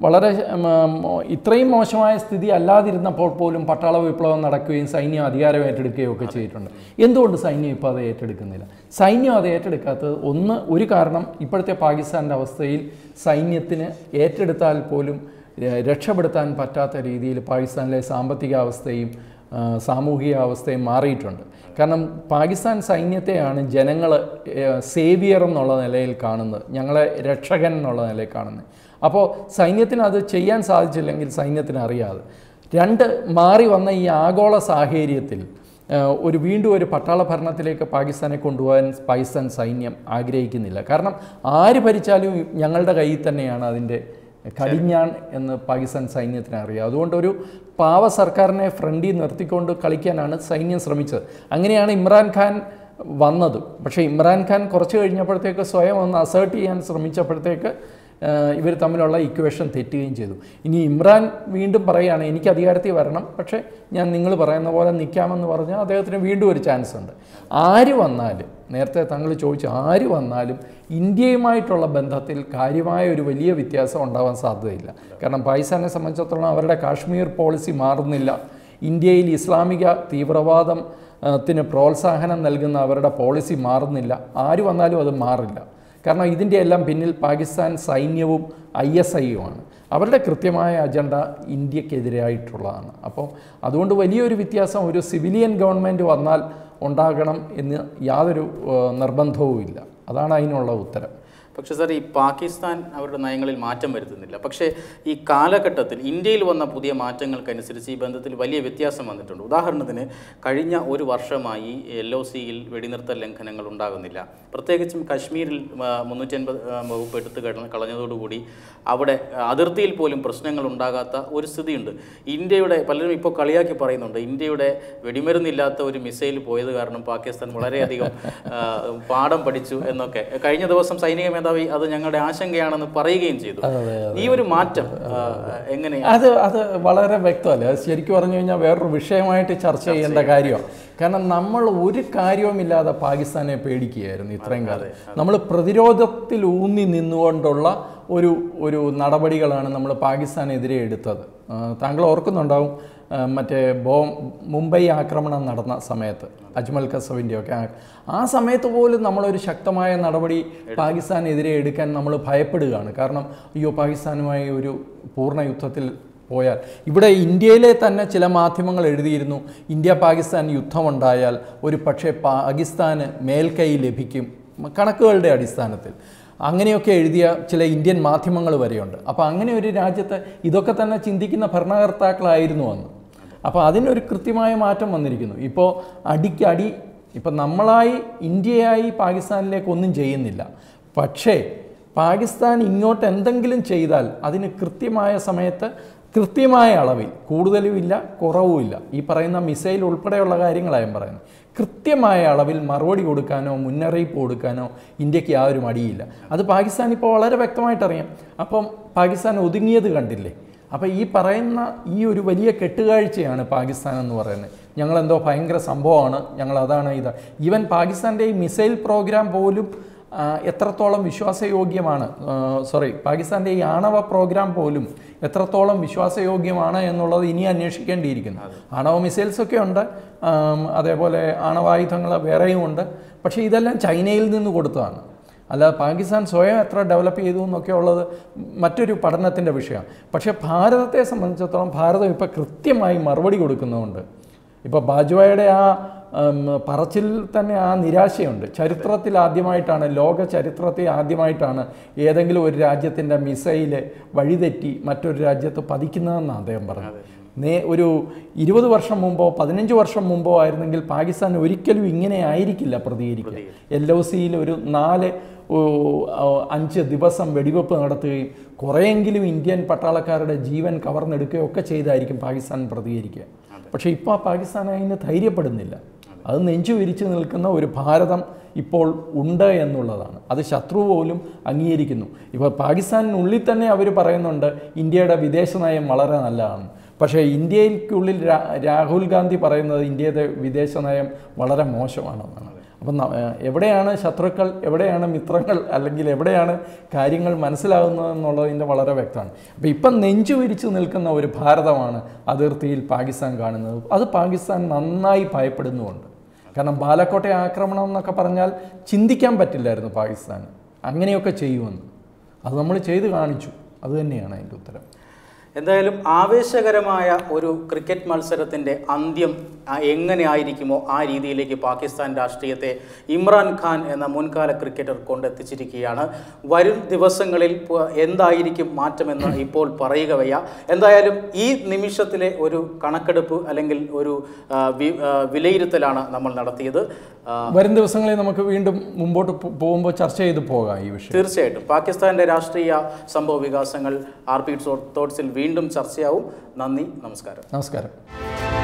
വളരെ ഉം, ഉം, ഇത്രയും മോശമായ സ്ഥിതി അല്ലാതിരുന്നപ്പോൾ പോലും പട്ടാള വിപ്ലവം നടക്കുകയും സൈന്യം അധികാരം ഏറ്റെടുക്കുകയും ഒക്കെ ചെയ്തിട്ടുണ്ട് എന്തുകൊണ്ട് സൈന്യം ഇപ്പോൾ അത് ഏറ്റെടുക്കുന്നില്ല സൈന്യം അത് ഏറ്റെടുക്കാത്തത് ഒന്ന് ഒരു കാരണം ഇപ്പോഴത്തെ പാകിസ്ഥാൻ്റെ അവസ്ഥയിൽ സൈന്യത്തിന് ഏറ്റെടുത്താൽ പോലും ഏഹ്, രക്ഷപ്പെടുത്താൻ പറ്റാത്ത രീതിയിൽ പാകിസ്ഥാനിലെ സാമ്പത്തിക അവസ്ഥയും ആ, സാമൂഹിക അവസ്ഥയും മാറിയിട്ടുണ്ട് കാരണം പാകിസ്ഥാൻ സൈന്യത്തെയാണ് ജനങ്ങൾ സേവിയർ എന്നുള്ള നിലയിൽ കാണുന്നത് ഞങ്ങളെ രക്ഷകൻ എന്നുള്ള നിലയിൽ കാണുന്നത് അപ്പോൾ സൈന്യത്തിന് അത് ചെയ്യാൻ സാധിച്ചില്ലെങ്കിൽ സൈന്യത്തിന് അറിയാതെ രണ്ട് മാറി വന്ന ഈ ആഗോള സാഹചര്യത്തിൽ ആ, ഒരു വീണ്ടും ഒരു പട്ടാള ഭരണത്തിലേക്ക് പാകിസ്ഥാനെ കൊണ്ടുപോകാൻ പാകിസ്ഥാൻ സൈന്യം ആഗ്രഹിക്കുന്നില്ല കാരണം ആര് ഭരിച്ചാലും ഞങ്ങളുടെ കയ്യിൽ തന്നെയാണ് അതിൻ്റെ കടിഞ്ഞാൺ എന്ന് പാകിസ്ഥാൻ സൈന്യത്തിന് അറിയാം അതുകൊണ്ട് ഒരു പാവ സർക്കാരിനെ ഫ്രണ്ടിൽ നിർത്തിക്കൊണ്ട് കളിക്കാനാണ് സൈന്യം ശ്രമിച്ചത് അങ്ങനെയാണ് ഇമ്രാൻഖാൻ വന്നത് പക്ഷേ ഇമ്രാൻഖാൻ കുറച്ച് കഴിഞ്ഞപ്പോഴത്തേക്ക് സ്വയം ഒന്ന് അസേർട്ട് ചെയ്യാൻ ശ്രമിച്ചപ്പോഴത്തേക്ക് ഇവർ തമ്മിലുള്ള ഇക്വേഷൻ തെറ്റുകയും ചെയ്തു ഇനി ഇമ്രാൻ വീണ്ടും പറയുകയാണ് എനിക്ക് അധികാരത്തിൽ വരണം പക്ഷേ ഞാൻ നിങ്ങൾ പറയുന്ന പോലെ നിൽക്കാമെന്ന് പറഞ്ഞാൽ അദ്ദേഹത്തിന് വീണ്ടും ഒരു ചാൻസ് ഉണ്ട് ആര് വന്നാലും നേരത്തെ താങ്കൾ ചോദിച്ചു ആര് വന്നാലും ഇന്ത്യയുമായിട്ടുള്ള ബന്ധത്തിൽ കാര്യമായ ഒരു വലിയ വ്യത്യാസം ഉണ്ടാവാൻ സാധ്യതയില്ല കാരണം പാകിസ്ഥാനെ സംബന്ധിച്ചിടത്തോളം അവരുടെ കാശ്മീർ പോളിസി മാറുന്നില്ല ഇന്ത്യയിൽ ഇസ്ലാമിക തീവ്രവാദം ആ, ത്തിന് പ്രോത്സാഹനം നൽകുന്ന അവരുടെ പോളിസി മാറുന്നില്ല ആര് വന്നാലും അത് മാറില്ല കാരണം ഇതിൻ്റെ എല്ലാം പിന്നിൽ പാകിസ്ഥാൻ സൈന്യവും ഐ എസ് ഐയുമാണ് അവരുടെ കൃത്യമായ അജണ്ട ഇന്ത്യക്കെതിരായിട്ടുള്ളതാണ് അപ്പോൾ അതുകൊണ്ട് വലിയൊരു വ്യത്യാസം ഒരു സിവിലിയൻ ഗവൺമെൻറ് വന്നാൽ ഉണ്ടാകണം എന്ന് യാതൊരു ഏഹ്, നിർബന്ധവുമില്ല അതാണ് അതിനുള്ള ഉത്തരം പക്ഷേ സാർ ഈ പാകിസ്ഥാൻ അവരുടെ നയങ്ങളിൽ മാറ്റം വരുത്തുന്നില്ല പക്ഷേ ഈ കാലഘട്ടത്തിൽ ഇന്ത്യയിൽ വന്ന പുതിയ മാറ്റങ്ങൾക്കനുസരിച്ച് ഈ ബന്ധത്തിൽ വലിയ വ്യത്യാസം വന്നിട്ടുണ്ട് ഉദാഹരണത്തിന് കഴിഞ്ഞ ഒരു വർഷമായി എൽ ഒ സിയിൽ വെടിനിർത്തൽ ലംഘനങ്ങൾ ഉണ്ടാകുന്നില്ല പ്രത്യേകിച്ചും കശ്മീരിൽ മുന്നൂറ്റി അൻപത് വകുപ്പ് എടുത്ത് കള- കളഞ്ഞതോടുകൂടി അവിടെ ആ, അതിർത്തിയിൽ പോലും പ്രശ്നങ്ങൾ ഉണ്ടാകാത്ത ഒരു സ്ഥിതിയുണ്ട് ഇന്ത്യയുടെ പലരും ഇപ്പോൾ കളിയാക്കി പറയുന്നുണ്ട് ഇന്ത്യയുടെ വെടിമരുന്നില്ലാത്ത ഒരു മിസൈൽ പോയത് കാരണം പാകിസ്ഥാൻ വളരെയധികം ആ, പാഠം പഠിച്ചു എന്നൊക്കെ കഴിഞ്ഞ ദിവസം സൈനിക മേധാവി അത് ഞങ്ങളുടെ ആശങ്കയാണെന്ന് പറയുകയും ചെയ്തു ഈ ഒരു മാറ്റം ആ, എങ്ങനെ അത് അത് വളരെ വ്യക്തമല്ല അത് ശരിക്കും പറഞ്ഞു കഴിഞ്ഞാൽ വേറൊരു വിഷയമായിട്ട് ചർച്ച ചെയ്യേണ്ട കാര്യമാണ് കാരണം നമ്മൾ ഒരു കാര്യവുമില്ലാതെ പാകിസ്ഥാനെ പേടിക്കുകയായിരുന്നു ഇത്രയും കാലം നമ്മൾ പ്രതിരോധത്തിൽ ഊന്നി നിന്നുകൊണ്ടുള്ള ഒരു ഒരു നടപടികളാണ് നമ്മൾ പാകിസ്ഥാനെതിരെ എടുത്തത് ആ, താങ്കൾ ഓർക്കുന്നുണ്ടാവും ആ, മറ്റേ ബോം മുംബൈ ആക്രമണം നടന്ന സമയത്ത് അജ്മൽ കസവിൻ്റെ ഒക്കെ ആ- ആ സമയത്ത് പോലും നമ്മളൊരു ശക്തമായ നടപടി പാകിസ്ഥാനെതിരെ എടുക്കാൻ നമ്മൾ ഭയപ്പെടുകയാണ് കാരണം അയ്യോ പാകിസ്ഥാനുമായി ഒരു പൂർണ്ണ യുദ്ധത്തിൽ പോയാൽ ഇവിടെ ഇന്ത്യയിലെ തന്നെ ചില മാധ്യമങ്ങൾ എഴുതിയിരുന്നു ഇന്ത്യ പാകിസ്ഥാൻ യുദ്ധമുണ്ടായാൽ ഒരു പക്ഷേ പാകിസ്ഥാന് മേൽക്കൈ ലഭിക്കും കണക്കുകളുടെ അടിസ്ഥാനത്തിൽ അങ്ങനെയൊക്കെ എഴുതിയ ചില ഇന്ത്യൻ മാധ്യമങ്ങൾ വരെയുണ്ട് അപ്പോൾ അങ്ങനെ ഒരു രാജ്യത്ത് ഇതൊക്കെ തന്നെ ചിന്തിക്കുന്ന ഭരണകർത്താക്കളായിരുന്നു അന്ന് അപ്പോൾ അതിനൊരു കൃത്യമായ മാറ്റം വന്നിരിക്കുന്നു ഇപ്പോൾ അടിക്കടി ഇപ്പം നമ്മളായി ഇന്ത്യയായി പാകിസ്ഥാനിലേക്ക് ഒന്നും ചെയ്യുന്നില്ല പക്ഷേ പാകിസ്ഥാൻ ഇങ്ങോട്ട് എന്തെങ്കിലും ചെയ്താൽ അതിന് കൃത്യമായ സമയത്ത് കൃത്യമായ അളവിൽ കൂടുതലുമില്ല കുറവുമില്ല ഈ പറയുന്ന മിസൈൽ ഉൾപ്പെടെയുള്ള കാര്യങ്ങളാണ് ഞാൻ പറയുന്നത് കൃത്യമായ അളവിൽ മറുപടി കൊടുക്കാനോ മുന്നറിയിപ്പ് കൊടുക്കാനോ ഇന്ത്യക്ക് യാതൊരു മടിയില്ല അത് പാകിസ്ഥാൻ ഇപ്പോൾ വളരെ വ്യക്തമായിട്ടറിയാം അപ്പം പാകിസ്ഥാൻ ഒതുങ്ങിയത് കണ്ടില്ലേ അപ്പോൾ ഈ പറയുന്ന ഈ ഒരു വലിയ കെട്ടുകാഴ്ചയാണ് പാകിസ്ഥാൻ എന്ന് പറയുന്നത് ഞങ്ങളെന്തോ ഭയങ്കര സംഭവമാണ് ഞങ്ങൾ അതാണ് ഇത് ഈവൻ പാകിസ്ഥാൻ്റെ ഈ മിസൈൽ പ്രോഗ്രാം പോലും ആ, എത്രത്തോളം വിശ്വാസയോഗ്യമാണ് സോറി പാകിസ്ഥാൻ്റെ ഈ ആണവ പ്രോഗ്രാം പോലും എത്രത്തോളം വിശ്വാസയോഗ്യമാണ് എന്നുള്ളത് ഇനി അന്വേഷിക്കേണ്ടിയിരിക്കുന്നു ആണവ മിസൈൽസ് ഒക്കെ ഉണ്ട് ആം, അതേപോലെ ആണവായുധങ്ങൾ വേറെയും ഉണ്ട് പക്ഷേ ഇതെല്ലാം ചൈനയിൽ നിന്ന് കൊടുത്തതാണ് അല്ലാതെ പാകിസ്ഥാൻ സ്വയം എത്ര ഡെവലപ്പ് ചെയ്തു എന്നൊക്കെ ഉള്ളത് മറ്റൊരു പഠനത്തിൻ്റെ വിഷയമാണ് പക്ഷേ ഭാരതത്തെ സംബന്ധിച്ചിടത്തോളം ഭാരതം ഇപ്പോൾ കൃത്യമായി മറുപടി കൊടുക്കുന്നുണ്ട് ഇപ്പോൾ ബാജ്വായുടെ ആ ഉം, പറച്ചിൽ തന്നെ ആ നിരാശയുണ്ട് ചരിത്രത്തിൽ ആദ്യമായിട്ടാണ് ലോക ചരിത്രത്തിൽ ആദ്യമായിട്ടാണ് ഏതെങ്കിലും ഒരു രാജ്യത്തിൻ്റെ മിസൈല് വഴിതെറ്റി മറ്റൊരു രാജ്യത്ത് പതിക്കുന്നതെന്ന് അദ്ദേഹം പറഞ്ഞു നേ ഒരു ഇരുപത് വർഷം മുമ്പോ പതിനഞ്ച് വർഷം മുമ്പോ ആയിരുന്നെങ്കിൽ പാകിസ്ഥാൻ ഒരിക്കലും ഇങ്ങനെ ആയിരിക്കില്ല പ്രതികരിക്കുക എൽ ഒ സിയിൽ ഒരു നാല് ഓ, ഓ, അഞ്ച് ദിവസം വെടിവെപ്പ് നടത്തുകയും കുറേയെങ്കിലും ഇന്ത്യൻ പട്ടാളക്കാരുടെ ജീവൻ കവർന്നെടുക്കുകയോ ഒക്കെ ചെയ്തായിരിക്കും പാകിസ്ഥാൻ പ്രതികരിക്കുക പക്ഷേ ഇപ്പോൾ പാകിസ്ഥാൻ അതിന് ധൈര്യപ്പെടുന്നില്ല അത് നെഞ്ചു വിരിച്ചു നിൽക്കുന്ന ഒരു ഭാരതം ഇപ്പോൾ ഉണ്ട് എന്നുള്ളതാണ് അത് ശത്രു പോലും അംഗീകരിക്കുന്നു ഇപ്പോൾ പാകിസ്ഥാനിനുള്ളിൽ തന്നെ അവർ പറയുന്നുണ്ട് ഇന്ത്യയുടെ വിദേശ നയം വളരെ നല്ലതാണ് പക്ഷേ ഇന്ത്യയ്ക്കുള്ളിൽ രാ- രാഹുൽ ഗാന്ധി പറയുന്നത് ഇന്ത്യയുടെ വിദേശ നയം വളരെ മോശമാണെന്നാണ് അപ്പം ന- ഏഹ് എവിടെയാണ് ശത്രുക്കൾ എവിടെയാണ് മിത്രങ്ങൾ അല്ലെങ്കിൽ എവിടെയാണ് കാര്യങ്ങൾ മനസ്സിലാകുന്നത് എന്നുള്ളതിൻ്റെ വളരെ വ്യക്തമാണ് അപ്പോൾ ഇപ്പം നെഞ്ചു വിരിച്ച് നിൽക്കുന്ന ഒരു ഭാരതമാണ് അതിർത്തിയിൽ പാകിസ്ഥാൻ കാണുന്നത് അത് പാകിസ്ഥാൻ നന്നായി ഭയപ്പെടുന്നുമുണ്ട് കാരണം ബാലക്കോട്ടെ ആക്രമണം എന്നൊക്കെ പറഞ്ഞാൽ ചിന്തിക്കാൻ പറ്റില്ലായിരുന്നു പാകിസ്ഥാൻ അങ്ങനെയൊക്കെ ചെയ്യുമെന്ന് അത് നമ്മൾ ചെയ്ത് കാണിച്ചു അത് തന്നെയാണ് അതിൻ്റെ ഉത്തരം എന്തായാലും ആവേശകരമായ ഒരു ക്രിക്കറ്റ് മത്സരത്തിൻ്റെ അന്ത്യം ആ, എങ്ങനെ ആയിരിക്കുമോ ആ രീതിയിലേക്ക് പാകിസ്ഥാൻ രാഷ്ട്രീയത്തെ ഇമ്രാൻ ഖാൻ എന്ന മുൻകാല ക്രിക്കറ്റർ കൊണ്ടെത്തിച്ചിരിക്കുകയാണ് വരും ദിവസങ്ങളിൽ പ- എന്തായിരിക്കും മാറ്റമെന്ന് ഇപ്പോൾ പറയുക വയ്യ എന്തായാലും ഈ നിമിഷത്തിലെ ഒരു കണക്കെടുപ്പ് അല്ലെങ്കിൽ ഒരു ആ, വി- ആ, വിലയിരുത്തലാണ് നമ്മൾ നടത്തിയത് ആ, വരും ദിവസങ്ങളിൽ നമുക്ക് വീണ്ടും മുമ്പോട്ട് പോ- പോകുമ്പോൾ ചർച്ച ചെയ്ത് പോകാം ഈ വിഷയം തീർച്ചയായിട്ടും പാകിസ്ഥാന്റെ രാഷ്ട്രീയ സംഭവ വികാസങ്ങൾ ആർ പി തോട്ട്സിൽ വീണ്ടും ചർച്ചയാവും നന്ദി നമസ്കാരം നമസ്കാരം